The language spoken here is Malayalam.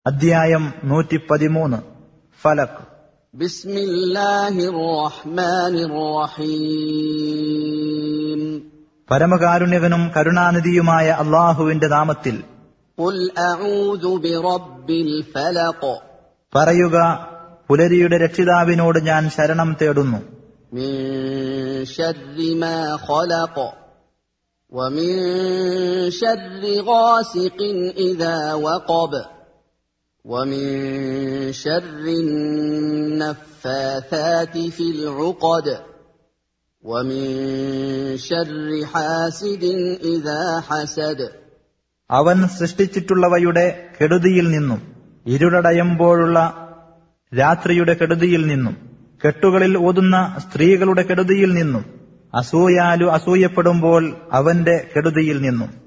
അധ്യായം നൂറ്റി പതിമൂന്ന് ഫലക് بسم الله الرحمن الرحيم പരമകാരുണ്യകനും കരുണാനിധിയുമായ അള്ളാഹുവിന്റെ നാമത്തിൽ قل أعوذ برب الفلق പറയുക പുലരിയുടെ രക്ഷിതാവിനോട് ഞാൻ ശരണം തേടുന്നു من شر ما خلق ومن شر غاسق إذا وقب ومن شر النفاثات في العقد ومن شر حاسد إذا حسد അവൻ സൃഷ്ടിച്ചിട്ടുള്ളവയുടെ കെടുതിയിൽ നിന്നും ഇരുളടയുമ്പോഴുള്ള രാത്രിയുടെ കെടുതിയിൽ നിന്നും കെട്ടുകളിൽ ഓതുന്ന സ്ത്രീകളുടെ കെടുതിയിൽ നിന്നും അസൂയാലു അസൂയപ്പെടുമ്പോൾ അവന്റെ കെടുതിയിൽ നിന്നും